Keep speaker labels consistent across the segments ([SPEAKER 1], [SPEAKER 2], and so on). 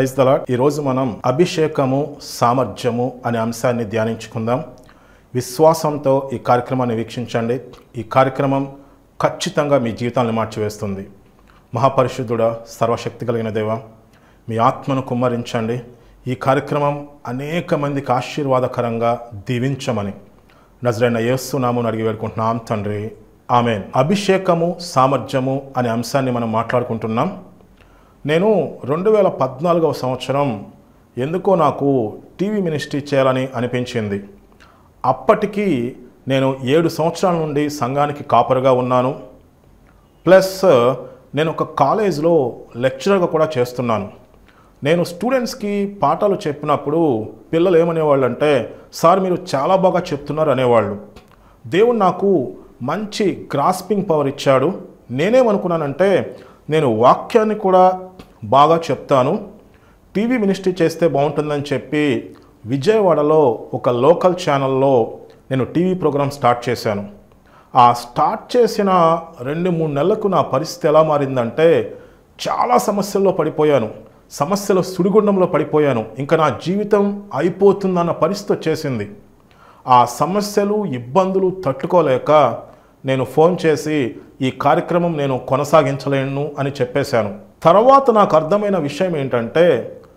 [SPEAKER 1] praise దలా ఈరోజు మనం అభిషేకము సామర్థ్యము అనే అంశాన్ని ధ్యానించుకుందాం విశ్వాసంతో ఈ కార్యక్రమాన్ని వీక్షించండి ఈ కార్యక్రమం ఖచ్చితంగా మీ జీవితాన్ని మార్చివేస్తుంది మహాపరిశుద్ధుడ సర్వశక్తి కలిగిన దేవ మీ ఆత్మను కుమ్మరించండి ఈ కార్యక్రమం అనేక మందికి ఆశీర్వాదకరంగా దీవించమని నజరైన యేసు నామని అడిగి వేడుకుంటున్నాం తండ్రి ఆమెన్ అభిషేకము సామర్థ్యము అనే అంశాన్ని మనం మాట్లాడుకుంటున్నాం నేను రెండు వేల పద్నాలుగవ సంవత్సరం ఎందుకో నాకు టీవీ మినిస్ట్రీ చేయాలని అనిపించింది అప్పటికి నేను ఏడు సంవత్సరాల నుండి సంఘానికి కాపరుగా ఉన్నాను ప్లస్ నేను ఒక కాలేజ్లో లెక్చరర్గా కూడా చేస్తున్నాను నేను స్టూడెంట్స్కి పాఠాలు చెప్పినప్పుడు పిల్లలు ఏమనేవాళ్ళు అంటే సార్ మీరు చాలా బాగా చెప్తున్నారు అనేవాళ్ళు దేవుడు నాకు మంచి గ్రాస్పింగ్ పవర్ ఇచ్చాడు నేనేమనుకున్నానంటే నేను వాక్యాన్ని కూడా బాగా చెప్తాను టీవీ మినిస్ట్రీ చేస్తే బాగుంటుందని చెప్పి విజయవాడలో ఒక లోకల్ ఛానల్లో నేను టీవీ ప్రోగ్రామ్ స్టార్ట్ చేశాను ఆ స్టార్ట్ చేసిన రెండు మూడు నెలలకు నా పరిస్థితి ఎలా మారిందంటే చాలా సమస్యల్లో పడిపోయాను సమస్యల సుడిగుండంలో పడిపోయాను ఇంకా నా జీవితం అయిపోతుందన్న పరిస్థితి వచ్చేసింది ఆ సమస్యలు ఇబ్బందులు తట్టుకోలేక నేను ఫోన్ చేసి ఈ కార్యక్రమం నేను కొనసాగించలేను అని చెప్పేశాను తర్వాత నాకు అర్థమైన విషయం ఏంటంటే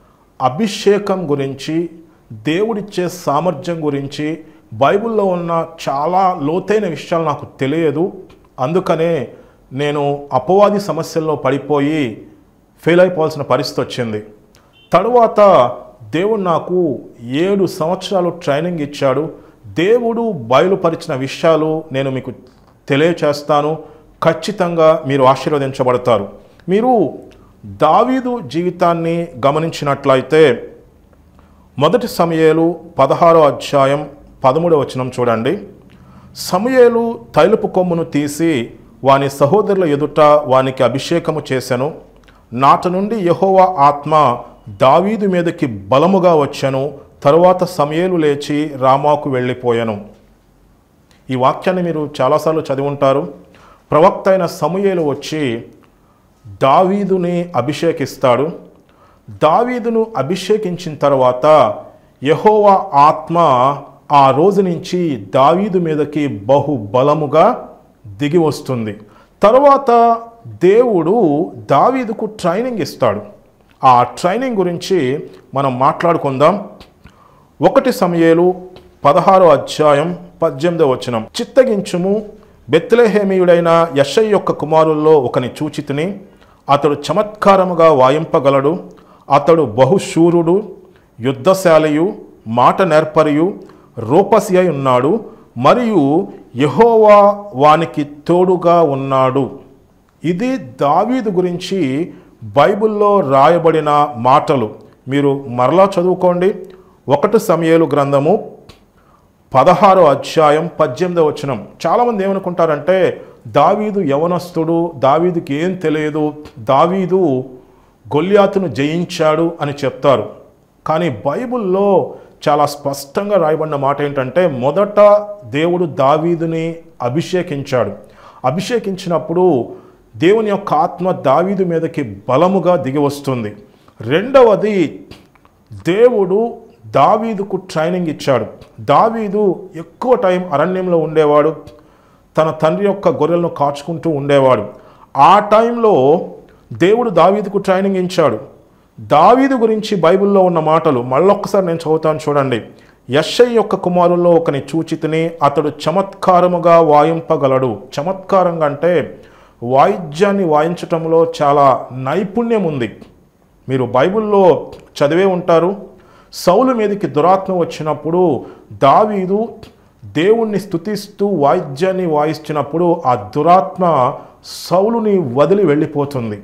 [SPEAKER 1] అభిషేకం గురించి దేవుడిచ్చే సామర్థ్యం గురించి బైబిల్లో ఉన్న చాలా లోతైన విషయాలు నాకు తెలియదు అందుకనే నేను అపవాది సమస్యల్లో పడిపోయి ఫెయిల్ అయిపోవాల్సిన పరిస్థితి వచ్చింది తరువాత దేవుడు నాకు ఏడు సంవత్సరాలు ట్రైనింగ్ ఇచ్చాడు దేవుడు బయలుపరిచిన విషయాలు నేను మీకు తెలియచేస్తాను ఖచ్చితంగా మీరు ఆశీర్వదించబడతారు మీరు దావీదు జీవితాన్ని గమనించినట్లయితే మొదటి సమయేలు పదహారో అధ్యాయం పదమూడవ వచనం చూడండి సమయేలు తైలపు కొమ్మును తీసి వాని సహోదరుల ఎదుట వానికి అభిషేకము చేసెను నాట నుండి యెహోవా ఆత్మ దావీదు మీదకి బలముగా వచ్చెను తరువాత సమయేలు లేచి రామాకు వెళ్ళిపోయాను ఈ వాక్యాన్ని మీరు చాలాసార్లు చదివి ఉంటారు ప్రవక్త అయిన సమూయేలు వచ్చి దావీదుని అభిషేకిస్తాడు దావీదును అభిషేకించిన తర్వాత యహోవా ఆత్మ ఆ రోజు నుంచి దావీదు మీదకి బహు బలముగా దిగి వస్తుంది తర్వాత దేవుడు దావీదుకు ట్రైనింగ్ ఇస్తాడు ఆ ట్రైనింగ్ గురించి మనం మాట్లాడుకుందాం ఒకటి సమయేలు పదహారో అధ్యాయం పద్దెనిమిదో వచనం చిత్తగించుము బెత్లెహేమీయుడైన యశయ్ యొక్క కుమారుల్లో ఒకని చూచితిని అతడు చమత్కారముగా వాయింపగలడు అతడు బహుశూరుడు యుద్ధశాలియు మాట నేర్పరియు రూపసి అయి ఉన్నాడు మరియు యహోవా వానికి తోడుగా ఉన్నాడు ఇది దావీదు గురించి బైబిల్లో రాయబడిన మాటలు మీరు మరలా చదువుకోండి ఒకటి సమయలు గ్రంథము పదహారో అధ్యాయం పద్దెనిమిదో వచనం చాలామంది ఏమనుకుంటారంటే దావీదు యవనస్తుడు దావీదుకి ఏం తెలియదు దావీదు గొల్యాతును జయించాడు అని చెప్తారు కానీ బైబిల్లో చాలా స్పష్టంగా రాయబడిన మాట ఏంటంటే మొదట దేవుడు దావీదుని అభిషేకించాడు అభిషేకించినప్పుడు దేవుని యొక్క ఆత్మ దావీదు మీదకి బలముగా దిగి వస్తుంది రెండవది దేవుడు దావీదుకు ట్రైనింగ్ ఇచ్చాడు దావీదు ఎక్కువ టైం అరణ్యంలో ఉండేవాడు తన తండ్రి యొక్క గొర్రెలను కాచుకుంటూ ఉండేవాడు ఆ టైంలో దేవుడు దావీదుకు ట్రైనింగ్ ఇచ్చాడు దావీదు గురించి బైబిల్లో ఉన్న మాటలు మళ్ళొక్కసారి నేను చదువుతాను చూడండి యశ్ఐ యొక్క కుమారుల్లో ఒకని చూచితిని అతడు చమత్కారముగా వాయింపగలడు చమత్కారంగా అంటే వాయిద్యాన్ని వాయించటంలో చాలా నైపుణ్యం ఉంది మీరు బైబిల్లో చదివే ఉంటారు సౌలు మీదకి దురాత్మ వచ్చినప్పుడు దావీదు దేవుణ్ణి స్తుతిస్తూ వాయిద్యాన్ని వాయిస్తున్నప్పుడు ఆ దురాత్మ సౌలుని వదిలి వెళ్ళిపోతుంది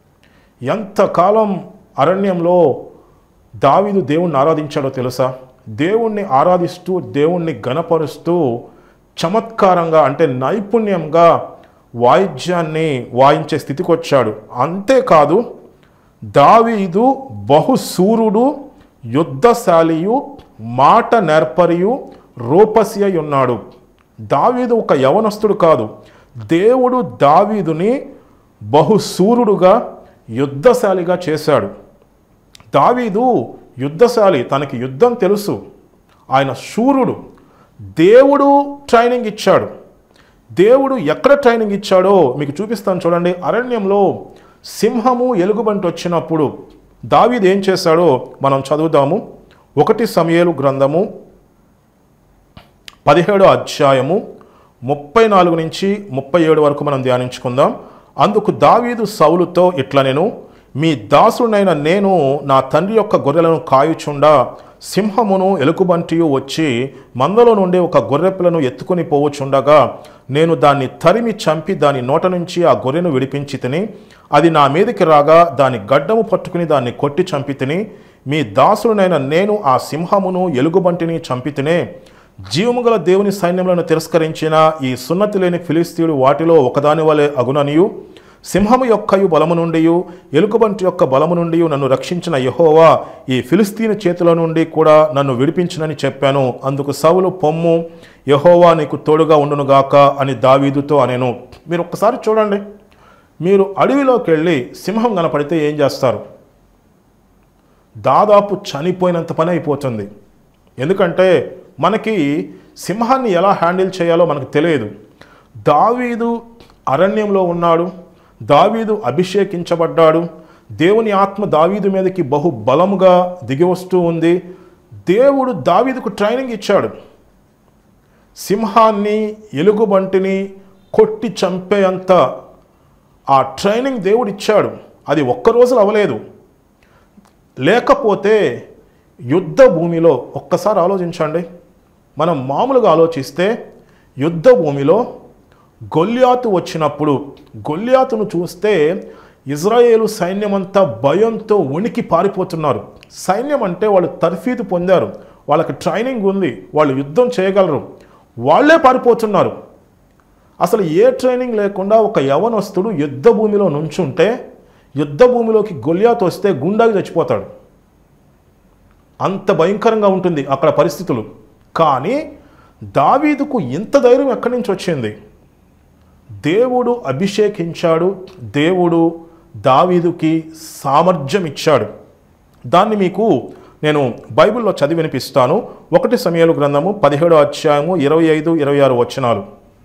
[SPEAKER 1] ఎంతకాలం అరణ్యంలో దావీదు దేవుణ్ణి ఆరాధించాడో తెలుసా దేవుణ్ణి ఆరాధిస్తూ దేవుణ్ణి గణపరుస్తూ చమత్కారంగా అంటే నైపుణ్యంగా వాయిద్యాన్ని వాయించే స్థితికి వచ్చాడు అంతేకాదు దావీదు బహుసూరుడు యుద్ధశాలియు మాట నేర్పరియు రూపసి అయి ఉన్నాడు దావీదు ఒక యవనస్తుడు కాదు దేవుడు దావీదుని బహుసూరుడుగా యుద్ధశాలిగా చేశాడు దావీదు యుద్ధశాలి తనకి యుద్ధం తెలుసు ఆయన శూరుడు దేవుడు ట్రైనింగ్ ఇచ్చాడు దేవుడు ఎక్కడ ట్రైనింగ్ ఇచ్చాడో మీకు చూపిస్తాను చూడండి అరణ్యంలో సింహము ఎలుగుబంటి వచ్చినప్పుడు దావీదు ఏం చేశాడో మనం చదువుదాము ఒకటి సమయలు గ్రంథము పదిహేడో అధ్యాయము ముప్పై నాలుగు నుంచి ముప్పై ఏడు వరకు మనం ధ్యానించుకుందాం అందుకు దావీదు సౌలుతో ఇట్లా నేను మీ దాసుడైన నేను నా తండ్రి యొక్క గొర్రెలను కాయుచుండా సింహమును ఎలుకబంటియు వచ్చి మందలో నుండి ఒక గొర్రెపిల్లను ఎత్తుకొని పోవచుండగా నేను దాన్ని తరిమి చంపి దాని నోట నుంచి ఆ గొర్రెను విడిపించి తిని అది నా మీదకి రాగా దాని గడ్డము పట్టుకుని దాన్ని కొట్టి చంపి తిని మీ దాసుడనైన నేను ఆ సింహమును ఎలుగుబంటిని చంపి తినే జీవము గల దేవుని సైన్యములను తిరస్కరించిన ఈ సున్నతి లేని ఫిలిస్తీయుడు వాటిలో ఒకదాని వలె అగుననియు సింహము యొక్కయు బలము నుండి ఎలుకబంటి యొక్క బలము నుండి నన్ను రక్షించిన యహోవా ఈ ఫిలిస్తీని చేతుల నుండి కూడా నన్ను విడిపించునని చెప్పాను అందుకు సవులు పొమ్ము యహోవా నీకు తోడుగా ఉండునుగాక అని దావీదుతో అనేను మీరు ఒక్కసారి చూడండి మీరు అడవిలోకి వెళ్ళి సింహం కనపడితే ఏం చేస్తారు దాదాపు చనిపోయినంత పని అయిపోతుంది ఎందుకంటే మనకి సింహాన్ని ఎలా హ్యాండిల్ చేయాలో మనకు తెలియదు దావీదు అరణ్యంలో ఉన్నాడు దావీదు అభిషేకించబడ్డాడు దేవుని ఆత్మ దావీదు మీదకి బహు బలముగా దిగి వస్తూ ఉంది దేవుడు దావీదుకు ట్రైనింగ్ ఇచ్చాడు సింహాన్ని ఎలుగుబంటిని కొట్టి చంపేంత ఆ ట్రైనింగ్ దేవుడు ఇచ్చాడు అది ఒక్క రోజులో అవ్వలేదు లేకపోతే యుద్ధ భూమిలో ఒక్కసారి ఆలోచించండి మనం మామూలుగా ఆలోచిస్తే యుద్ధ భూమిలో గొల్యాతు వచ్చినప్పుడు గొల్యాతును చూస్తే ఇజ్రాయేలు సైన్యమంతా భయంతో ఉనికి పారిపోతున్నారు సైన్యం అంటే వాళ్ళు తర్ఫీదు పొందారు వాళ్ళకి ట్రైనింగ్ ఉంది వాళ్ళు యుద్ధం చేయగలరు వాళ్ళే పారిపోతున్నారు అసలు ఏ ట్రైనింగ్ లేకుండా ఒక యవనస్తుడు యుద్ధ భూమిలో నుంచుంటే యుద్ధ భూమిలోకి గొల్యాతు వస్తే గుండాకి చచ్చిపోతాడు అంత భయంకరంగా ఉంటుంది అక్కడ పరిస్థితులు కానీ దావీదుకు ఇంత ధైర్యం ఎక్కడి నుంచి వచ్చింది దేవుడు అభిషేకించాడు దేవుడు దావీదుకి సామర్థ్యం ఇచ్చాడు దాన్ని మీకు నేను బైబిల్లో చదివి వినిపిస్తాను ఒకటి సమయాలు గ్రంథము పదిహేడో అధ్యాయము ఇరవై ఐదు ఇరవై ఆరు వచనాలు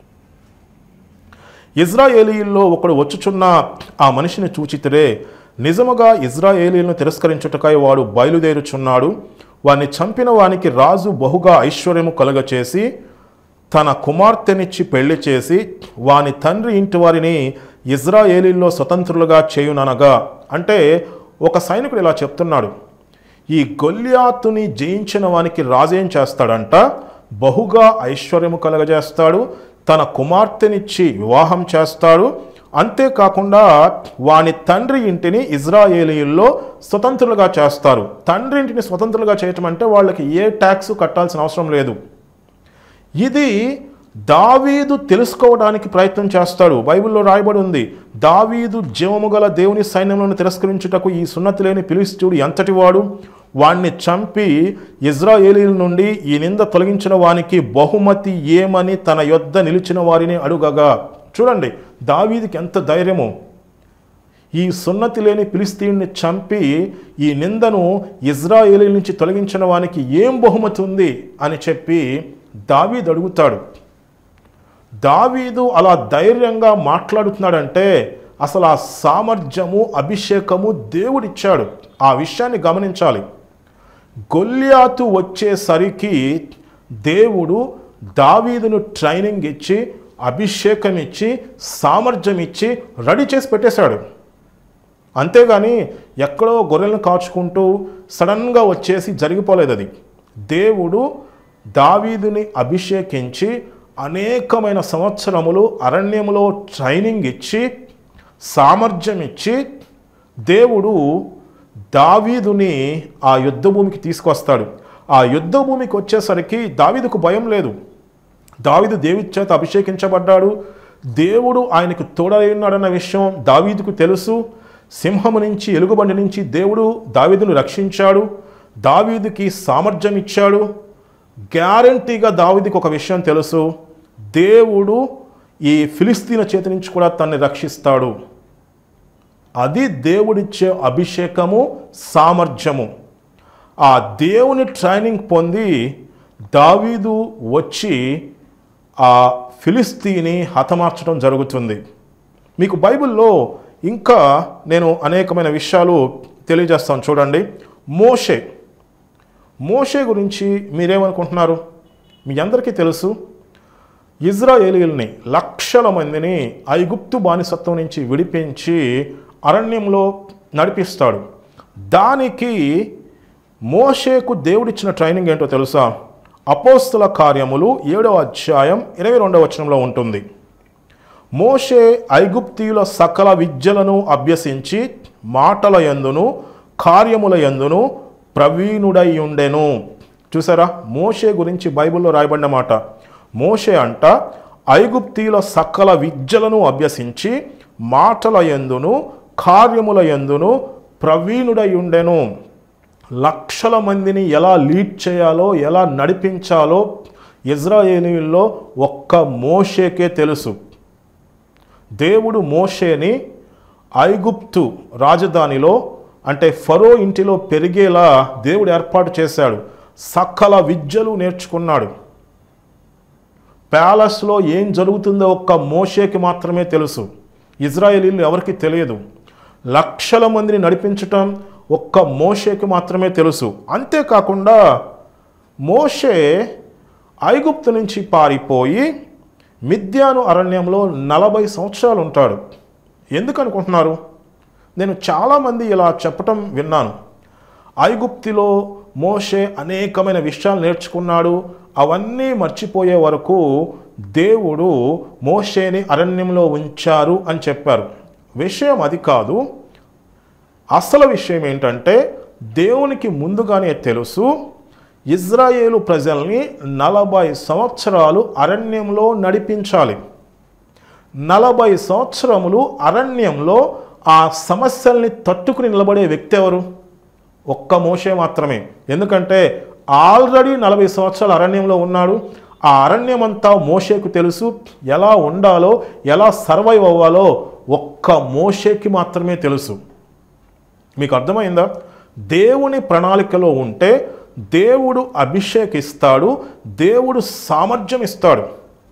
[SPEAKER 1] ఇజ్రాయేలీల్లో ఒకడు వచ్చుచున్న ఆ మనిషిని చూచితిరే నిజముగా ఇజ్రాయేలీలను తిరస్కరించుటకై వాడు బయలుదేరుచున్నాడు వాని చంపిన వానికి రాజు బహుగా ఐశ్వర్యము కలుగచేసి తన కుమార్తెనిచ్చి పెళ్లి చేసి వాని తండ్రి ఇంటి వారిని ఇజ్రాయేలీల్లో స్వతంత్రులుగా చేయుననగా అంటే ఒక సైనికుడు ఇలా చెప్తున్నాడు ఈ గొల్యాతుని జయించిన వానికి రాజేం చేస్తాడంట బహుగా ఐశ్వర్యము కలగజేస్తాడు తన కుమార్తెనిచ్చి వివాహం చేస్తాడు అంతేకాకుండా వాని తండ్రి ఇంటిని ఇజ్రాయేలీల్లో స్వతంత్రులుగా చేస్తారు తండ్రి ఇంటిని స్వతంత్రులుగా చేయటం అంటే వాళ్ళకి ఏ ట్యాక్స్ కట్టాల్సిన అవసరం లేదు ఇది దావీదు తెలుసుకోవడానికి ప్రయత్నం చేస్తాడు బైబిల్లో రాయబడి ఉంది దావీదు జీవము గల దేవుని సైన్యంలో తిరస్కరించుటకు ఈ సున్నతి లేని పిలిస్తుడు ఎంతటి వాడు వాణ్ణి చంపి ఇజ్రాయేలీల నుండి ఈ నింద తొలగించిన వానికి బహుమతి ఏమని తన యొద్ద నిలిచిన వారిని అడుగగా చూడండి దావీదికి ఎంత ధైర్యము ఈ సున్నతి లేని ఫిలిస్తీన్ని చంపి ఈ నిందను ఇజ్రాయేలీ నుంచి తొలగించిన వానికి ఏం బహుమతి ఉంది అని చెప్పి దావీదు అడుగుతాడు దావీదు అలా ధైర్యంగా మాట్లాడుతున్నాడంటే అసలు ఆ సామర్థ్యము అభిషేకము దేవుడిచ్చాడు ఆ విషయాన్ని గమనించాలి గొల్యాతు వచ్చేసరికి దేవుడు దావీదును ట్రైనింగ్ ఇచ్చి అభిషేకం ఇచ్చి సామర్థ్యం ఇచ్చి రెడీ చేసి పెట్టేశాడు అంతేగాని ఎక్కడో గొర్రెలను కాచుకుంటూ సడన్గా వచ్చేసి జరిగిపోలేదు అది దేవుడు దావీదుని అభిషేకించి అనేకమైన సంవత్సరములు అరణ్యములో ట్రైనింగ్ ఇచ్చి సామర్థ్యం ఇచ్చి దేవుడు దావీదుని ఆ యుద్ధ భూమికి తీసుకొస్తాడు ఆ యుద్ధ భూమికి వచ్చేసరికి దావీదుకు భయం లేదు దావీదు దేవి చేత అభిషేకించబడ్డాడు దేవుడు ఆయనకు తోడై ఉన్నాడన్న విషయం దావీదుకు తెలుసు సింహము నుంచి ఎలుగుబండి నుంచి దేవుడు దావీదును రక్షించాడు దావీదుకి సామర్థ్యం ఇచ్చాడు గ్యారంటీగా దావీదుకి ఒక విషయం తెలుసు దేవుడు ఈ ఫిలిస్తీన చేతి నుంచి కూడా తన్ని రక్షిస్తాడు అది దేవుడిచ్చే అభిషేకము సామర్థ్యము ఆ దేవుని ట్రైనింగ్ పొంది దావీదు వచ్చి ఆ ఫిలిస్తీని హతమార్చడం జరుగుతుంది మీకు బైబిల్లో ఇంకా నేను అనేకమైన విషయాలు తెలియజేస్తాను చూడండి మోషే మోషే గురించి మీరేమనుకుంటున్నారు మీ అందరికీ తెలుసు ఇజ్రాయేలీల్ని లక్షల మందిని ఐగుప్తు బానిసత్వం నుంచి విడిపించి అరణ్యంలో నడిపిస్తాడు దానికి మోషేకు దేవుడిచ్చిన ట్రైనింగ్ ఏంటో తెలుసా అపోస్తుల కార్యములు ఏడవ అధ్యాయం ఇరవై రెండవ వచనంలో ఉంటుంది మోషే ఐగుప్తీయుల సకల విద్యలను అభ్యసించి మాటల యందును కార్యముల యందును ప్రవీణుడై ఉండెను చూసారా మోషే గురించి బైబిల్లో రాయబడిన మాట మోషే అంట ఐగుప్తీయుల సకల విద్యలను అభ్యసించి మాటల యందును కార్యముల యందును ప్రవీణుడై ఉండెను లక్షల మందిని ఎలా లీడ్ చేయాలో ఎలా నడిపించాలో ఇజ్రాయేలీల్లో ఒక్క మోషేకే తెలుసు దేవుడు మోషేని ఐగుప్తు రాజధానిలో అంటే ఫరో ఇంటిలో పెరిగేలా దేవుడు ఏర్పాటు చేశాడు సకల విద్యలు నేర్చుకున్నాడు ప్యాలెస్లో ఏం జరుగుతుందో ఒక్క మోషేకి మాత్రమే తెలుసు ఇజ్రాయేలీలు ఎవరికి తెలియదు లక్షల మందిని నడిపించటం ఒక్క మోషేకి మాత్రమే తెలుసు అంతేకాకుండా మోషే ఐగుప్తు నుంచి పారిపోయి మిథ్యాను అరణ్యంలో నలభై సంవత్సరాలు ఉంటాడు ఎందుకు అనుకుంటున్నారు నేను చాలామంది ఇలా చెప్పటం విన్నాను ఐగుప్తిలో మోషే అనేకమైన విషయాలు నేర్చుకున్నాడు అవన్నీ మర్చిపోయే వరకు దేవుడు మోషేని అరణ్యంలో ఉంచారు అని చెప్పారు విషయం అది కాదు అసలు విషయం ఏంటంటే దేవునికి ముందుగానే తెలుసు ఇజ్రాయేలు ప్రజల్ని నలభై సంవత్సరాలు అరణ్యంలో నడిపించాలి నలభై సంవత్సరములు అరణ్యంలో ఆ సమస్యల్ని తట్టుకుని నిలబడే వ్యక్తి ఎవరు ఒక్క మోషే మాత్రమే ఎందుకంటే ఆల్రెడీ నలభై సంవత్సరాలు అరణ్యంలో ఉన్నాడు ఆ అరణ్యం అంతా మోషేకు తెలుసు ఎలా ఉండాలో ఎలా సర్వైవ్ అవ్వాలో ఒక్క మోషేకి మాత్రమే తెలుసు మీకు అర్థమైందా దేవుని ప్రణాళికలో ఉంటే దేవుడు అభిషేకిస్తాడు దేవుడు సామర్థ్యం ఇస్తాడు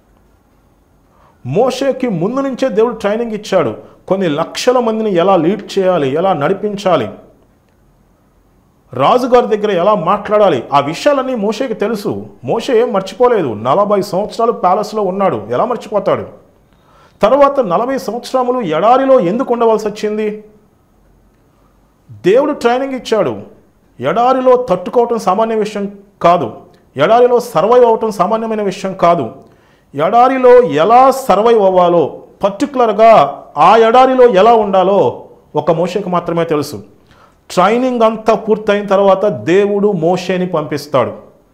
[SPEAKER 1] మోషేకి ముందు నుంచే దేవుడు ట్రైనింగ్ ఇచ్చాడు కొన్ని లక్షల మందిని ఎలా లీడ్ చేయాలి ఎలా నడిపించాలి రాజుగారి దగ్గర ఎలా మాట్లాడాలి ఆ విషయాలన్నీ మోషేకి తెలుసు మోషే ఏం మర్చిపోలేదు నలభై సంవత్సరాలు ప్యాలెస్లో ఉన్నాడు ఎలా మర్చిపోతాడు తర్వాత నలభై సంవత్సరములు ఎడారిలో ఎందుకు ఉండవలసి వచ్చింది దేవుడు ట్రైనింగ్ ఇచ్చాడు ఎడారిలో తట్టుకోవటం సామాన్య విషయం కాదు ఎడారిలో సర్వైవ్ అవ్వటం సామాన్యమైన విషయం కాదు ఎడారిలో ఎలా సర్వైవ్ అవ్వాలో పర్టికులర్గా ఆ ఎడారిలో ఎలా ఉండాలో ఒక మోషకి మాత్రమే తెలుసు ట్రైనింగ్ అంతా పూర్తయిన తర్వాత దేవుడు మోషేని పంపిస్తాడు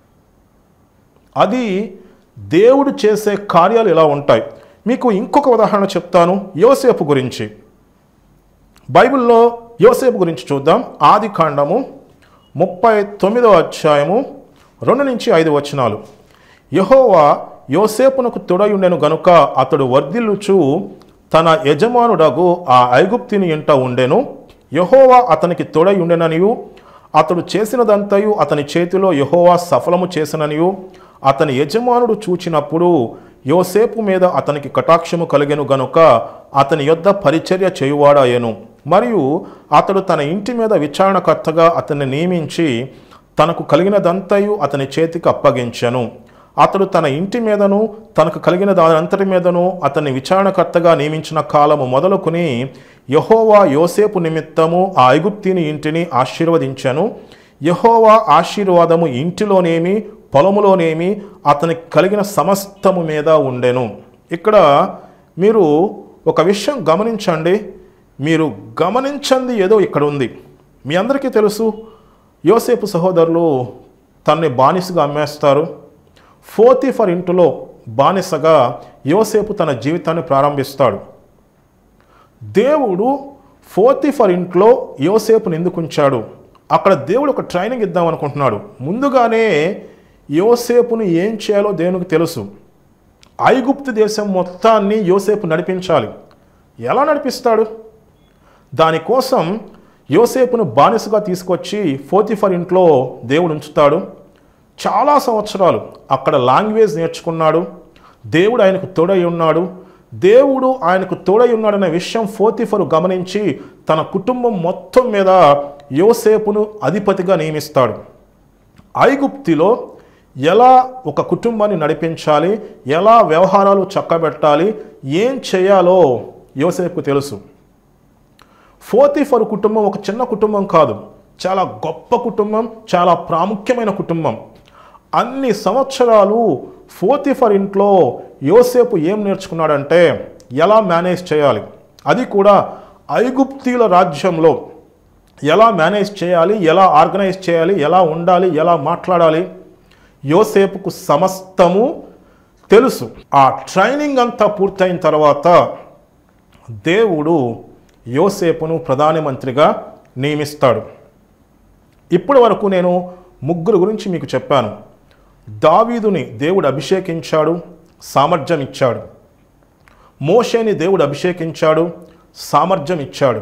[SPEAKER 1] అది దేవుడు చేసే కార్యాలు ఇలా ఉంటాయి మీకు ఇంకొక ఉదాహరణ చెప్తాను యోసేపు గురించి బైబిల్లో యోసేపు గురించి చూద్దాం ఆది కాండము ముప్పై తొమ్మిదవ అధ్యాయము రెండు నుంచి ఐదు వచనాలు యహోవా యోసేపునకు తొడయుండెను గనుక అతడు వర్ధిల్లుచు తన యజమానుడగు ఆ ఐగుప్తిని ఇంట ఉండెను యహోవా అతనికి తొడయుండెననియు అతడు చేసినదంతయు అతని చేతిలో యహోవా సఫలము చేసిననియు అతని యజమానుడు చూచినప్పుడు యోసేపు మీద అతనికి కటాక్షము కలిగెను గనుక అతని యొద్ద పరిచర్య చేయువాడాయెను మరియు అతడు తన ఇంటి మీద విచారణకర్తగా అతన్ని నియమించి తనకు కలిగినదంతయు అతని చేతికి అప్పగించెను అతడు తన ఇంటి మీదను తనకు కలిగిన దానంతటి మీదను అతన్ని విచారణకర్తగా నియమించిన కాలము మొదలుకొని యహోవా యోసేపు నిమిత్తము ఆ ఐగుప్తిని ఇంటిని ఆశీర్వదించాను యహోవా ఆశీర్వాదము ఇంటిలోనేమి పొలములోనేమి అతనికి కలిగిన సమస్తము మీద ఉండెను ఇక్కడ మీరు ఒక విషయం గమనించండి మీరు గమనించంది ఏదో ఇక్కడ ఉంది మీ అందరికీ తెలుసు యోసేపు సహోదరులు తన్ని బానిసగా అమ్మేస్తారు ఫోర్తిఫర్ ఇంటిలో బానిసగా యోసేపు తన జీవితాన్ని ప్రారంభిస్తాడు దేవుడు ఫోర్తిఫర్ ఇంట్లో యోసేపుని ఎందుకు ఉంచాడు అక్కడ దేవుడు ఒక ట్రైనింగ్ ఇద్దాం అనుకుంటున్నాడు ముందుగానే యోసేపును ఏం చేయాలో దేవునికి తెలుసు ఐగుప్తు దేశం మొత్తాన్ని యోసేపు నడిపించాలి ఎలా నడిపిస్తాడు దానికోసం యోసేపును బానిసగా తీసుకొచ్చి ఫోతిఫర్ ఇంట్లో దేవుడు ఉంచుతాడు చాలా సంవత్సరాలు అక్కడ లాంగ్వేజ్ నేర్చుకున్నాడు దేవుడు ఆయనకు తోడై ఉన్నాడు దేవుడు ఆయనకు తోడై ఉన్నాడనే విషయం ఫోతిఫరు గమనించి తన కుటుంబం మొత్తం మీద యోసేపును అధిపతిగా నియమిస్తాడు ఐగుప్తిలో ఎలా ఒక కుటుంబాన్ని నడిపించాలి ఎలా వ్యవహారాలు చక్కబెట్టాలి ఏం చేయాలో యోసేపుకు తెలుసు ఫోతిఫర్ కుటుంబం ఒక చిన్న కుటుంబం కాదు చాలా గొప్ప కుటుంబం చాలా ప్రాముఖ్యమైన కుటుంబం అన్ని సంవత్సరాలు ఫోతిఫర్ ఇంట్లో యోసేపు ఏం నేర్చుకున్నాడంటే ఎలా మేనేజ్ చేయాలి అది కూడా ఐగుప్తీల రాజ్యంలో ఎలా మేనేజ్ చేయాలి ఎలా ఆర్గనైజ్ చేయాలి ఎలా ఉండాలి ఎలా మాట్లాడాలి యోసేపుకు సమస్తము తెలుసు ఆ ట్రైనింగ్ అంతా పూర్తయిన తర్వాత దేవుడు యోసేపును ప్రధానమంత్రిగా నియమిస్తాడు ఇప్పటి వరకు నేను ముగ్గురు గురించి మీకు చెప్పాను దావీదుని దేవుడు అభిషేకించాడు సామర్థ్యం ఇచ్చాడు మోషేని దేవుడు అభిషేకించాడు సామర్థ్యం ఇచ్చాడు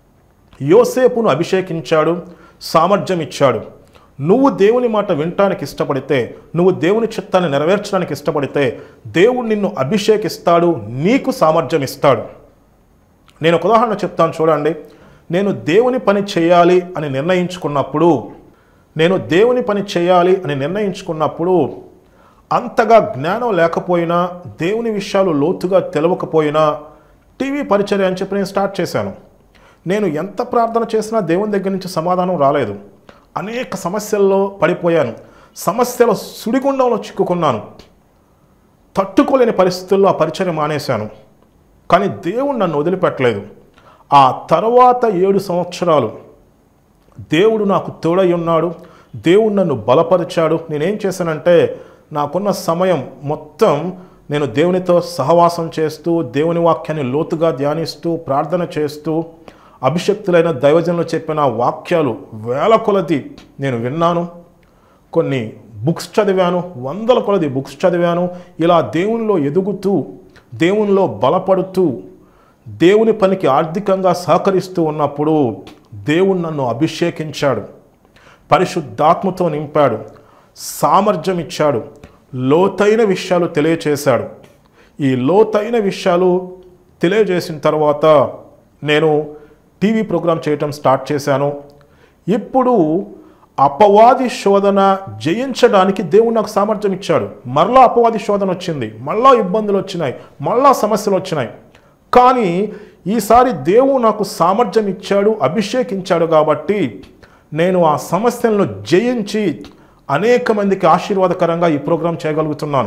[SPEAKER 1] యోసేపును అభిషేకించాడు సామర్థ్యం ఇచ్చాడు నువ్వు దేవుని మాట వినటానికి ఇష్టపడితే నువ్వు దేవుని చిత్తాన్ని నెరవేర్చడానికి ఇష్టపడితే దేవుడు నిన్ను అభిషేకిస్తాడు నీకు సామర్థ్యం ఇస్తాడు నేను ఒక ఉదాహరణ చెప్తాను చూడండి నేను దేవుని పని చేయాలి అని నిర్ణయించుకున్నప్పుడు నేను దేవుని పని చేయాలి అని నిర్ణయించుకున్నప్పుడు అంతగా జ్ఞానం లేకపోయినా దేవుని విషయాలు లోతుగా తెలవకపోయినా టీవీ పరిచర్య అని చెప్పి నేను స్టార్ట్ చేశాను నేను ఎంత ప్రార్థన చేసినా దేవుని దగ్గర నుంచి సమాధానం రాలేదు అనేక సమస్యల్లో పడిపోయాను సమస్యల సుడిగుండంలో చిక్కుకున్నాను తట్టుకోలేని పరిస్థితుల్లో ఆ పరిచర్య మానేశాను కానీ దేవుడు నన్ను వదిలిపెట్టలేదు ఆ తర్వాత ఏడు సంవత్సరాలు దేవుడు నాకు తోడై ఉన్నాడు దేవుడు నన్ను బలపరిచాడు నేనేం చేశానంటే నాకున్న సమయం మొత్తం నేను దేవునితో సహవాసం చేస్తూ దేవుని వాక్యాన్ని లోతుగా ధ్యానిస్తూ ప్రార్థన చేస్తూ అభిషక్తులైన దైవజనులు చెప్పిన వాక్యాలు వేల కొలది నేను విన్నాను కొన్ని బుక్స్ చదివాను వందల కొలది బుక్స్ చదివాను ఇలా దేవునిలో ఎదుగుతూ దేవునిలో బలపడుతూ దేవుని పనికి ఆర్థికంగా సహకరిస్తూ ఉన్నప్పుడు దేవుడు నన్ను అభిషేకించాడు పరిశుద్ధాత్మతో నింపాడు సామర్థ్యం ఇచ్చాడు లోతైన విషయాలు తెలియచేశాడు ఈ లోతైన విషయాలు తెలియజేసిన తర్వాత నేను టీవీ ప్రోగ్రాం చేయటం స్టార్ట్ చేశాను ఇప్పుడు అపవాది శోధన జయించడానికి దేవుడు నాకు సామర్థ్యం ఇచ్చాడు మరలా అపవాది శోధన వచ్చింది మళ్ళా ఇబ్బందులు వచ్చినాయి మళ్ళా సమస్యలు వచ్చినాయి కానీ ఈసారి దేవుడు నాకు సామర్థ్యం ఇచ్చాడు అభిషేకించాడు కాబట్టి నేను ఆ సమస్యలను జయించి అనేక మందికి ఆశీర్వాదకరంగా ఈ ప్రోగ్రాం చేయగలుగుతున్నాను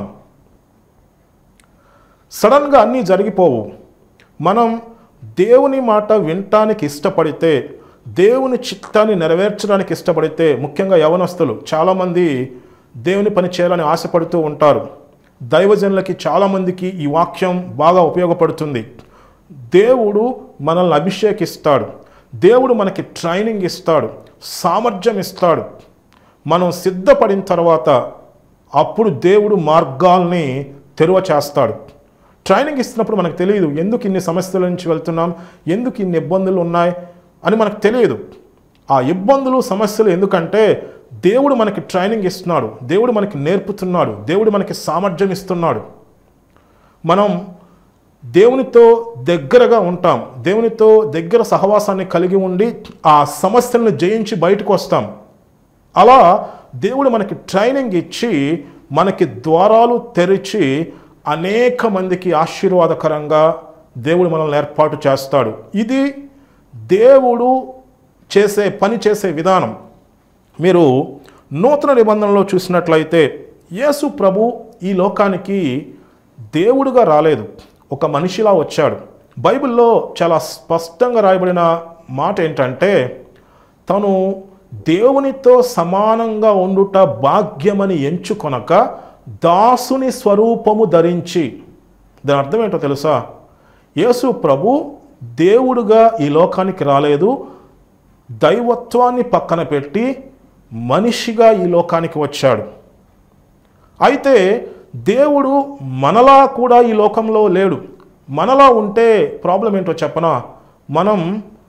[SPEAKER 1] సడన్గా అన్నీ జరిగిపోవు మనం దేవుని మాట వినటానికి ఇష్టపడితే దేవుని చిత్తాన్ని నెరవేర్చడానికి ఇష్టపడితే ముఖ్యంగా యవనస్తులు చాలామంది దేవుని పని చేయాలని ఆశపడుతూ ఉంటారు దైవజనులకి చాలామందికి ఈ వాక్యం బాగా ఉపయోగపడుతుంది దేవుడు మనల్ని అభిషేకిస్తాడు దేవుడు మనకి ట్రైనింగ్ ఇస్తాడు సామర్థ్యం ఇస్తాడు మనం సిద్ధపడిన తర్వాత అప్పుడు దేవుడు మార్గాల్ని తెరువ చేస్తాడు ట్రైనింగ్ ఇస్తున్నప్పుడు మనకు తెలియదు ఎందుకు ఇన్ని సమస్యల నుంచి వెళ్తున్నాం ఎందుకు ఇన్ని ఇబ్బందులు ఉన్నాయి అని మనకు తెలియదు ఆ ఇబ్బందులు సమస్యలు ఎందుకంటే దేవుడు మనకి ట్రైనింగ్ ఇస్తున్నాడు దేవుడు మనకి నేర్పుతున్నాడు దేవుడు మనకి సామర్థ్యం ఇస్తున్నాడు మనం దేవునితో దగ్గరగా ఉంటాం దేవునితో దగ్గర సహవాసాన్ని కలిగి ఉండి ఆ సమస్యలను జయించి బయటకు వస్తాం అలా దేవుడు మనకి ట్రైనింగ్ ఇచ్చి మనకి ద్వారాలు తెరిచి అనేక మందికి ఆశీర్వాదకరంగా దేవుడు మనల్ని ఏర్పాటు చేస్తాడు ఇది దేవుడు చేసే పని చేసే విధానం మీరు నూతన నిబంధనలో చూసినట్లయితే యేసు ప్రభు ఈ లోకానికి దేవుడుగా రాలేదు ఒక మనిషిలా వచ్చాడు బైబిల్లో చాలా స్పష్టంగా రాయబడిన మాట ఏంటంటే తను దేవునితో సమానంగా ఉండుట భాగ్యమని ఎంచుకొనక దాసుని స్వరూపము ధరించి దాని అర్థం ఏంటో తెలుసా యేసు ప్రభు దేవుడుగా ఈ లోకానికి రాలేదు దైవత్వాన్ని పక్కన పెట్టి మనిషిగా ఈ లోకానికి వచ్చాడు అయితే దేవుడు మనలా కూడా ఈ లోకంలో లేడు మనలా ఉంటే ప్రాబ్లం ఏంటో చెప్పనా మనం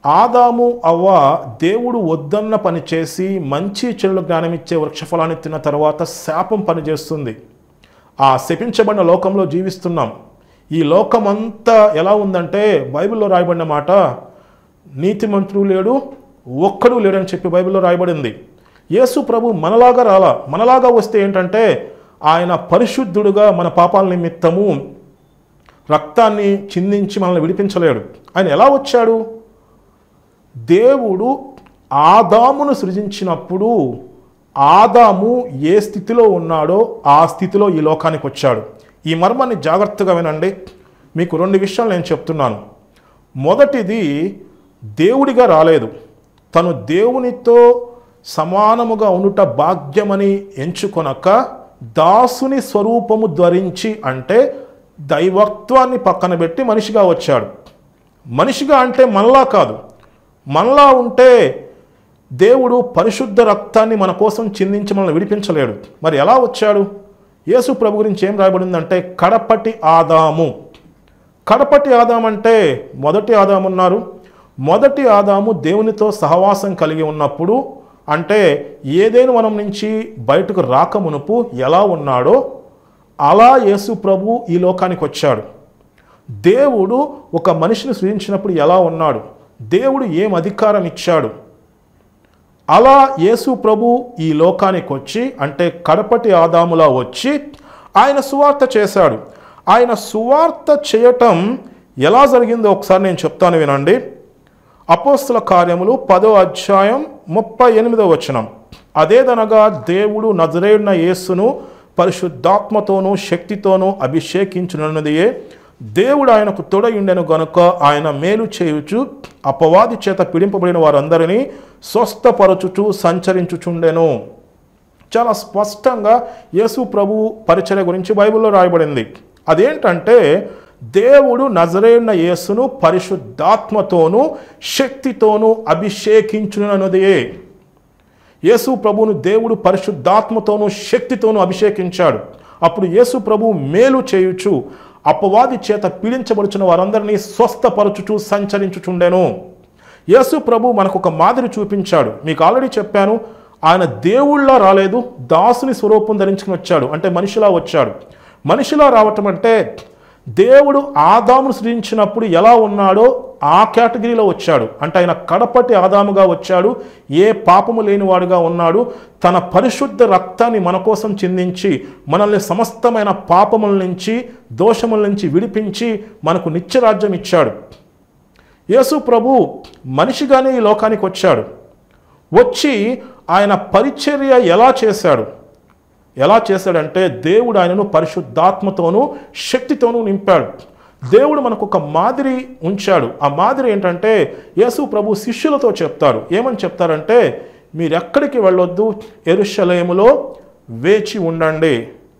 [SPEAKER 1] ఆదాము అవ్వ దేవుడు వద్దన్న పని చేసి మంచి చెడుల జ్ఞానం ఇచ్చే వృక్షఫలాన్ని తిన్న తర్వాత శాపం పనిచేస్తుంది ఆ శపించబడిన లోకంలో జీవిస్తున్నాం ఈ లోకమంతా ఎలా ఉందంటే బైబిల్లో రాయబడిన మాట నీతిమంతుడు లేడు ఒక్కడు లేడని చెప్పి బైబిల్లో రాయబడింది యేసు ప్రభు మనలాగా రాలా మనలాగా వస్తే ఏంటంటే ఆయన పరిశుద్ధుడుగా మన పాపాల నిమిత్తము రక్తాన్ని చిందించి మనల్ని విడిపించలేడు ఆయన ఎలా వచ్చాడు దేవుడు ఆదామును సృజించినప్పుడు ఆదాము ఏ స్థితిలో ఉన్నాడో ఆ స్థితిలో ఈ లోకానికి వచ్చాడు ఈ మర్మాన్ని జాగ్రత్తగా వినండి మీకు రెండు విషయాలు నేను చెప్తున్నాను మొదటిది దేవుడిగా రాలేదు తను దేవునితో సమానముగా ఉండుట భాగ్యమని ఎంచుకొనక దాసుని స్వరూపము ధరించి అంటే దైవత్వాన్ని పక్కన పెట్టి మనిషిగా వచ్చాడు మనిషిగా అంటే మనలా కాదు మనలా ఉంటే దేవుడు పరిశుద్ధ రక్తాన్ని మన కోసం చిందించి మనల్ని విడిపించలేడు మరి ఎలా వచ్చాడు యేసు ప్రభు గురించి ఏం రాయబడిందంటే కడపటి ఆదాము కడపటి ఆదాం అంటే మొదటి ఆదాము ఉన్నారు మొదటి ఆదాము దేవునితో సహవాసం కలిగి ఉన్నప్పుడు అంటే ఏదైనా వనం నుంచి బయటకు రాకమునుపు ఎలా ఉన్నాడో అలా యేసు ప్రభు ఈ లోకానికి వచ్చాడు దేవుడు ఒక మనిషిని సృజించినప్పుడు ఎలా ఉన్నాడు దేవుడు ఏం అధికారం ఇచ్చాడు అలా యేసు ప్రభు ఈ లోకానికి వచ్చి అంటే కడపటి ఆదాములా వచ్చి ఆయన సువార్త చేశాడు ఆయన సువార్త చేయటం ఎలా జరిగిందో ఒకసారి నేను చెప్తాను వినండి అపోస్తుల కార్యములు పదో అధ్యాయం ముప్పై ఎనిమిదో వచనం అదేదనగా దేవుడు నజరేడిన యేసును పరిశుద్ధాత్మతోనూ శక్తితోనూ అభిషేకించునన్నదియే దేవుడు ఆయనకు తొడయుండెను గనుక ఆయన మేలు చేయుచు అపవాది చేత పిడింపబడిన వారందరినీ స్వస్థపరచుచు సంచరించుచుండెను చాలా స్పష్టంగా యేసు ప్రభు పరిచర్య గురించి బైబిల్లో రాయబడింది అదేంటంటే దేవుడు నజరేన్న యేసును పరిశుద్ధాత్మతోనూ శక్తితోనూ అభిషేకించునన్నదే యేసు ప్రభువును దేవుడు పరిశుద్ధాత్మతోనూ శక్తితోనూ అభిషేకించాడు అప్పుడు యేసు ప్రభు మేలు చేయుచు అపవాది చేత పీడించబడుచున్న వారందరినీ స్వస్థపరచుచు సంచరించుచుండెను యేసు ప్రభు మనకు ఒక మాదిరి చూపించాడు మీకు ఆల్రెడీ చెప్పాను ఆయన దేవుళ్ళ రాలేదు దాసుని స్వరూపం ధరించుకుని వచ్చాడు అంటే మనిషిలా వచ్చాడు మనిషిలా రావటం అంటే దేవుడు ఆదామును సృజించినప్పుడు ఎలా ఉన్నాడో ఆ కేటగిరీలో వచ్చాడు అంటే ఆయన కడపటి ఆదాముగా వచ్చాడు ఏ పాపము లేనివాడుగా ఉన్నాడు తన పరిశుద్ధ రక్తాన్ని మన కోసం చిందించి మనల్ని సమస్తమైన పాపముల నుంచి దోషముల నుంచి విడిపించి మనకు నిత్యరాజ్యం ఇచ్చాడు యేసు ప్రభు మనిషిగానే ఈ లోకానికి వచ్చాడు వచ్చి ఆయన పరిచర్య ఎలా చేశాడు ఎలా చేశాడంటే దేవుడు ఆయనను పరిశుద్ధాత్మతోనూ శక్తితోనూ నింపాడు దేవుడు మనకు ఒక మాదిరి ఉంచాడు ఆ మాదిరి ఏంటంటే యేసు ప్రభు శిష్యులతో చెప్తారు ఏమని చెప్తారంటే మీరు ఎక్కడికి వెళ్ళొద్దు ఎరుషలేములో వేచి ఉండండి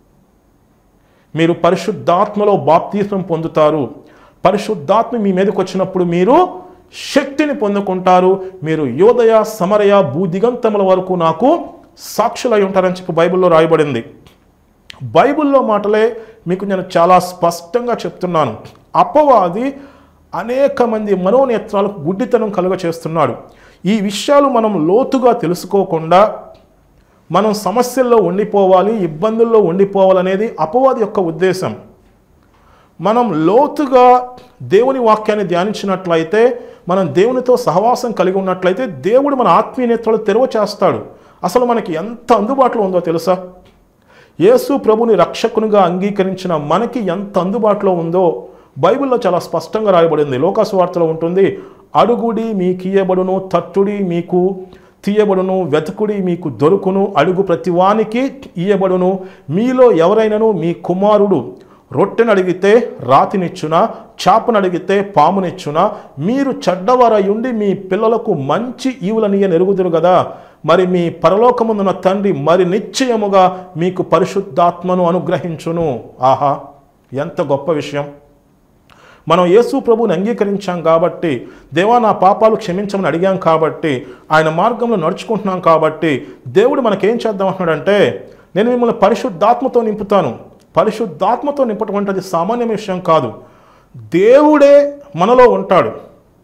[SPEAKER 1] మీరు పరిశుద్ధాత్మలో బాప్తీసం పొందుతారు పరిశుద్ధాత్మ మీ మీదకి వచ్చినప్పుడు మీరు శక్తిని పొందుకుంటారు మీరు యోదయ సమరయ భూదిగంతముల వరకు నాకు సాక్షులై ఉంటారని చెప్పి బైబిల్లో రాయబడింది బైబిల్లో మాటలే మీకు నేను చాలా స్పష్టంగా చెప్తున్నాను అపవాది అనేక మంది మనోనేత్రాలకు గుడ్డితనం కలుగ చేస్తున్నాడు ఈ విషయాలు మనం లోతుగా తెలుసుకోకుండా మనం సమస్యల్లో ఉండిపోవాలి ఇబ్బందుల్లో ఉండిపోవాలనేది అపవాది యొక్క ఉద్దేశం మనం లోతుగా దేవుని వాక్యాన్ని ధ్యానించినట్లయితే మనం దేవునితో సహవాసం కలిగి ఉన్నట్లయితే దేవుడు మన ఆత్మీయ నేత్రాలు తెరవ చేస్తాడు అసలు మనకి ఎంత అందుబాటులో ఉందో తెలుసా యేసు ప్రభుని రక్షకునిగా అంగీకరించిన మనకి ఎంత అందుబాటులో ఉందో బైబిల్లో చాలా స్పష్టంగా రాయబడింది లోకాసు వార్తలో ఉంటుంది అడుగుడి మీకు ఇయ్యబడును తట్టుడి మీకు తీయబడును వెతకుడి మీకు దొరుకును అడుగు ప్రతివానికి ఇయ్యబడును మీలో ఎవరైనాను మీ కుమారుడు రొట్టెను అడిగితే రాతినిచ్చునా చాపను అడిగితే పామునిచ్చునా మీరు చెడ్డవారయుండి మీ పిల్లలకు మంచి ఈవులనియ నెరుగుదురు కదా మరి మీ పరలోకముందున్న తండ్రి మరి నిశ్చయముగా మీకు పరిశుద్ధాత్మను అనుగ్రహించును ఆహా ఎంత గొప్ప విషయం మనం యేసు ప్రభువుని అంగీకరించాం కాబట్టి దేవా నా పాపాలు క్షమించమని అడిగాం కాబట్టి ఆయన మార్గంలో నడుచుకుంటున్నాం కాబట్టి దేవుడు మనకేం చేద్దాం అంటున్నాడంటే నేను మిమ్మల్ని పరిశుద్ధాత్మతో నింపుతాను పరిశుద్ధాత్మతో నింపటం అంటే అది సామాన్య విషయం కాదు దేవుడే మనలో ఉంటాడు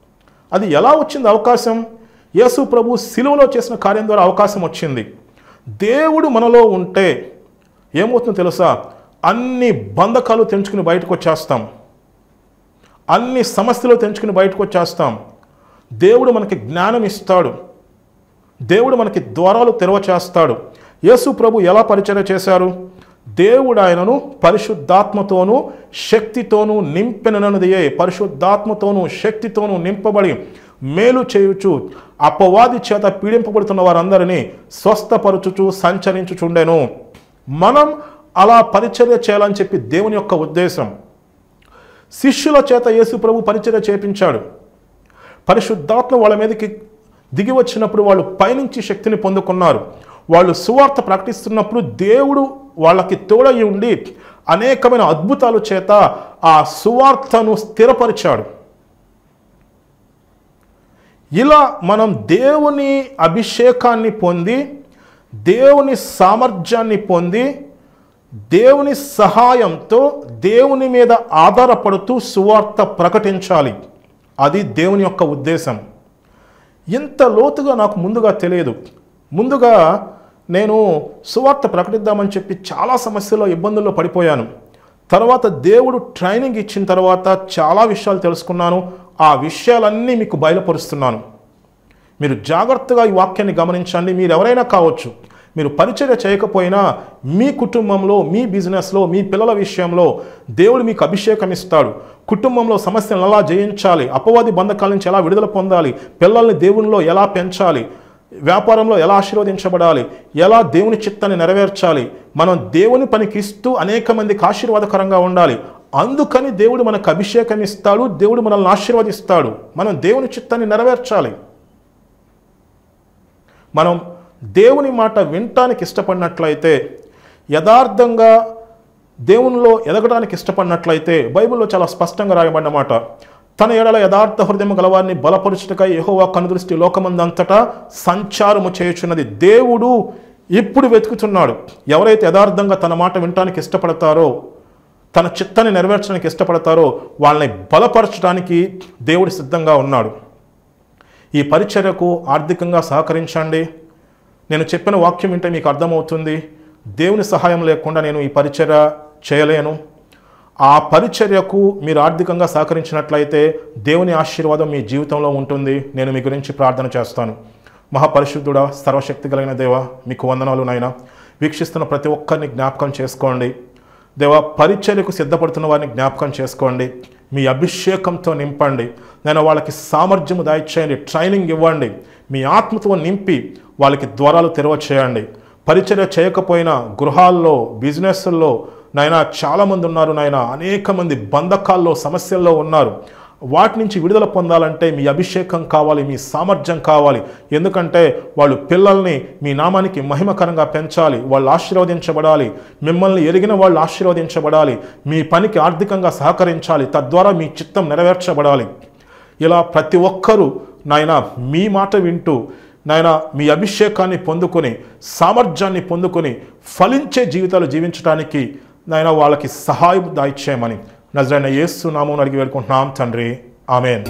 [SPEAKER 1] అది ఎలా వచ్చింది అవకాశం యేసు ప్రభు సిలువలో చేసిన కార్యం ద్వారా అవకాశం వచ్చింది దేవుడు మనలో ఉంటే ఏమవుతుందో తెలుసా అన్ని బంధకాలు తెంచుకుని బయటకు వచ్చేస్తాం అన్ని సమస్యలు తెంచుకుని బయటకు వచ్చేస్తాం దేవుడు మనకి జ్ఞానం ఇస్తాడు దేవుడు మనకి ద్వారాలు తెరవ చేస్తాడు యేసు ప్రభు ఎలా పరిచయం చేశారు దేవుడు ఆయనను పరిశుద్ధాత్మతోనూ శక్తితోనూ నింపిననదియే పరిశుద్ధాత్మతోనూ శక్తితోనూ నింపబడి మేలు చేయుచు అపవాది చేత పీడింపబడుతున్న వారందరినీ స్వస్థపరచుచు సంచరించుచుండెను మనం అలా పరిచర్య చేయాలని చెప్పి దేవుని యొక్క ఉద్దేశం శిష్యుల చేత యేసు ప్రభు పరిచర్య చేపించాడు పరిశుద్ధాత్మ వాళ్ళ మీదకి దిగి వచ్చినప్పుడు వాళ్ళు పైనుంచి శక్తిని పొందుకున్నారు వాళ్ళు సువార్త ప్రకటిస్తున్నప్పుడు దేవుడు వాళ్ళకి తోడయి ఉండి అనేకమైన అద్భుతాల చేత ఆ సువార్తను స్థిరపరిచాడు ఇలా మనం దేవుని అభిషేకాన్ని పొంది దేవుని సామర్థ్యాన్ని పొంది దేవుని సహాయంతో దేవుని మీద ఆధారపడుతూ సువార్త ప్రకటించాలి అది దేవుని యొక్క ఉద్దేశం ఇంత లోతుగా నాకు ముందుగా తెలియదు ముందుగా నేను సువార్త ప్రకటిద్దామని చెప్పి చాలా సమస్యల్లో ఇబ్బందుల్లో పడిపోయాను తర్వాత దేవుడు ట్రైనింగ్ ఇచ్చిన తర్వాత చాలా విషయాలు తెలుసుకున్నాను ఆ విషయాలన్నీ మీకు బయలుపరుస్తున్నాను మీరు జాగ్రత్తగా ఈ వాక్యాన్ని గమనించండి మీరు ఎవరైనా కావచ్చు మీరు పరిచర్య చేయకపోయినా మీ కుటుంబంలో మీ బిజినెస్లో మీ పిల్లల విషయంలో దేవుడు మీకు అభిషేకం ఇస్తాడు కుటుంబంలో సమస్యలను ఎలా జయించాలి అపవాది బంధకాల నుంచి ఎలా విడుదల పొందాలి పిల్లల్ని దేవునిలో ఎలా పెంచాలి వ్యాపారంలో ఎలా ఆశీర్వదించబడాలి ఎలా దేవుని చిత్తాన్ని నెరవేర్చాలి మనం దేవుని పనికి ఇస్తూ అనేక మందికి ఆశీర్వాదకరంగా ఉండాలి అందుకని దేవుడు మనకు అభిషేకం ఇస్తాడు దేవుడు మనల్ని ఆశీర్వదిస్తాడు మనం దేవుని చిత్తాన్ని నెరవేర్చాలి మనం దేవుని మాట వినటానికి ఇష్టపడినట్లయితే యథార్థంగా దేవునిలో ఎదగడానికి ఇష్టపడినట్లయితే బైబిల్లో చాలా స్పష్టంగా రాయబడిన మాట తన ఎడల యథార్థ హృదయం గలవారిని బలపరుచుటకై యెహోవా కనుదృష్టి లోకమందంతటా సంచారము చేయుచున్నది దేవుడు ఇప్పుడు వెతుకుతున్నాడు ఎవరైతే యథార్థంగా తన మాట వినటానికి ఇష్టపడతారో తన చిత్తాన్ని నెరవేర్చడానికి ఇష్టపడతారో వాళ్ళని బలపరచడానికి దేవుడు సిద్ధంగా ఉన్నాడు ఈ పరిచర్యకు ఆర్థికంగా సహకరించండి నేను చెప్పిన వాక్యం వింటే మీకు అర్థమవుతుంది దేవుని సహాయం లేకుండా నేను ఈ పరిచర్య చేయలేను ఆ పరిచర్యకు మీరు ఆర్థికంగా సహకరించినట్లయితే దేవుని ఆశీర్వాదం మీ జీవితంలో ఉంటుంది నేను మీ గురించి ప్రార్థన చేస్తాను మహాపరిశుద్ధుడా సర్వశక్తి కలిగిన దేవ మీకు వందనాలు నాయన వీక్షిస్తున్న ప్రతి ఒక్కరిని జ్ఞాపకం చేసుకోండి దేవ పరిచర్యకు సిద్ధపడుతున్న వారిని జ్ఞాపకం చేసుకోండి మీ అభిషేకంతో నింపండి నేను వాళ్ళకి సామర్థ్యము దాయిచేయండి ట్రైనింగ్ ఇవ్వండి మీ ఆత్మతో నింపి వాళ్ళకి ద్వారాలు తెరవ చేయండి పరిచర్య చేయకపోయినా గృహాల్లో బిజినెస్ల్లో నాయన చాలామంది ఉన్నారు నాయన అనేక మంది బంధకాల్లో సమస్యల్లో ఉన్నారు వాటి నుంచి విడుదల పొందాలంటే మీ అభిషేకం కావాలి మీ సామర్థ్యం కావాలి ఎందుకంటే వాళ్ళు పిల్లల్ని మీ నామానికి మహిమకరంగా పెంచాలి వాళ్ళు ఆశీర్వదించబడాలి మిమ్మల్ని ఎరిగిన వాళ్ళు ఆశీర్వదించబడాలి మీ పనికి ఆర్థికంగా సహకరించాలి తద్వారా మీ చిత్తం నెరవేర్చబడాలి ఇలా ప్రతి ఒక్కరూ నాయన మీ మాట వింటూ నాయన మీ అభిషేకాన్ని పొందుకొని సామర్థ్యాన్ని పొందుకొని ఫలించే జీవితాలు జీవించడానికి నాయన వాళ్ళకి సహాయం దాయిచ్చేయమని నజరైన యేసు నామం అడిగి వేడుకుంటున్నాం తండ్రి ఆమెన్